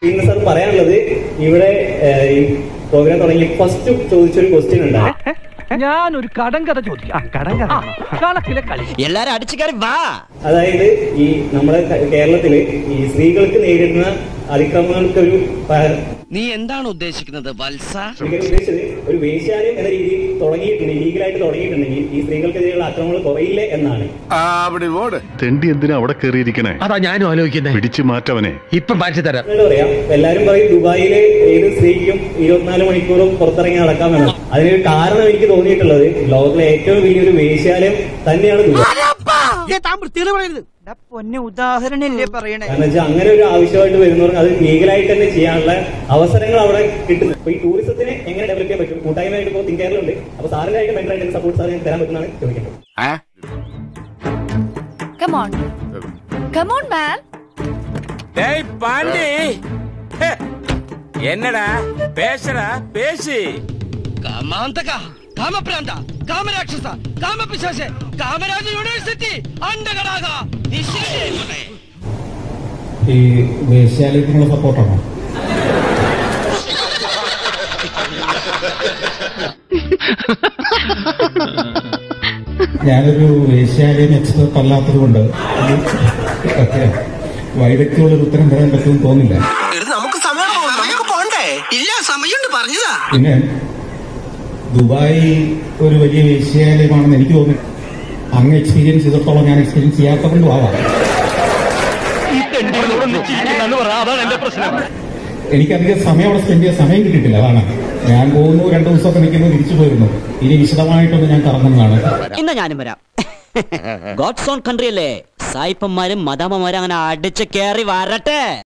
ഇന്ന് സാർ പറയാനുള്ളത് ഇവിടെ ഏഹ്, ഈ പ്രോഗ്രാം തുടങ്ങി ഫസ്റ്റ് ചോദിച്ചൊരു ക്വസ്റ്റ്യൻ ഉണ്ടായി ഞാൻ ഒരു കടം കഥ ചോദിക്കാം കടം കഥ കണക്കിലെ കളി എല്ലാരും അടിച്ചു കയറി വാ അതായത് ഈ നമ്മുടെ ക- കേരളത്തില് ഈ സ്ത്രീകൾക്ക് നേരിടുന്ന അതിക്രമങ്ങൾക്കൊരു പ- നീ എന്താണ് ഉദ്ദേശിക്കുന്നത് വത്സ എനിക്ക് ഉദ്ദേശിച്ചത് ഒരു വേശ്യാലയം എന്ന രീതിയിൽ തുടങ്ങിയിട്ടുണ്ട് ലീഗലായിട്ട് തുടങ്ങിയിട്ടുണ്ടെങ്കിൽ ഈ സ്ത്രീകൾക്കെതിരെയുള്ള ആക്രമണങ്ങൾ കുറയില്ലേ എന്നാണ് തെണ്ടി എന്തിനാ അവിടെ കയറിയിരിക്കണേ അതാ ഞാനും ആലോചിക്കുന്നത് പിടിച്ചു മാറ്റവനെ ഇപ്പം മാറ്റി തരാം എന്താ പറയാ എല്ലാരും പറയും ദുബായിലെ ഏത് സ്ത്രീക്കും ഇരുപത്തിനാല് മണിക്കൂറും പുറത്തിറങ്ങി നടക്കാമെന്ന് അതിനൊരു കാരണം എനിക്ക് തോന്നിയിട്ടുള്ളത് ലോകത്തിലെ ഏറ്റവും വലിയൊരു വേശ്യാലയം തന്നെയാണ് ദുബായ് പൊന്നെ ഉദാഹരണല്ലേ പറയണേ കാരണം വെച്ചാൽ അങ്ങനെ ഒരു ആവശ്യമായിട്ട് വരുന്നവർക്ക് അത് ലീഗലായിട്ട് തന്നെ ചെയ്യാനുള്ള അവസരങ്ങൾ അവിടെ കിട്ടുന്നു അപ്പൊ ഈ ടൂറിസത്തിനെ എങ്ങനെ ഡെവലപ്പ് ചെയ്യാൻ പറ്റും കൂട്ടായ്മയായിട്ട് ഇപ്പോൾ തിങ്ക് കേരളമുണ്ട് അപ്പൊ സാറിനായിട്ട് മെന്ററായിട്ട് സപ്പോർട്ട് സാർ തരാൻ പറ്റുന്നതാണ് ചോദിക്കുന്നത് Come on. Come on, man. டேய் பாண்டி ஹே, என்னடா பேசுடா பேசு കാമാന്തക കാമപ്രാന്ത കാമരാക്ഷസ കാമപിശാശ കാമരാജ യൂണിവേഴ്സിറ്റി അണ്ടകടാക ഈ വേശ്യാലയത്തിനുള്ള സപ്പോർട്ടാണോ ഞാനൊരു വേശ്യാലയം എക്സ്പെർട്ട് അല്ലാത്തത് കൊണ്ട് വൈദഗ്ധ്യമുള്ള ഒരു ഉത്തരം തരാൻ പറ്റുമെന്ന് തോന്നില്ല നമുക്ക് സമയം നമുക്ക് പോണ്ടേ ഇല്ല സമയമുണ്ട് പറഞ്ഞതാ പിന്നെ ദുബായ് ഒരു വലിയ വേശ്യാലയമാണെന്ന് എനിക്ക് തോന്നി അങ്ങ് എക്സ്പീരിയൻസ് ചെയ്തിടത്തോളം ഞാൻ എക്സ്പീരിയൻസ് ചെയ്യാത്തതുകൊണ്ടും ആവാം എനിക്കധികം സമയം അവിടെ സ്പെൻഡ് ചെയ്യാൻ സമയം കിട്ടിയിട്ടില്ല അതാണ് ഞാൻ പോകുന്നു രണ്ടു ദിവസമൊക്കെ നിൽക്കുന്നു തിരിച്ചു പോയിരുന്നു ഇനി വിശദമായിട്ടൊന്ന് ഞാൻ കറങ്ങുന്നതാണ് ഇന്ന് ഞാനും വരാം ഗോഡ്സ് ഓൺ കൺട്രി അല്ലേ സായിപ്പന്മാരും മദാമ്മമാരും അങ്ങനെ അടിച്ച് കയറി വരട്ടെ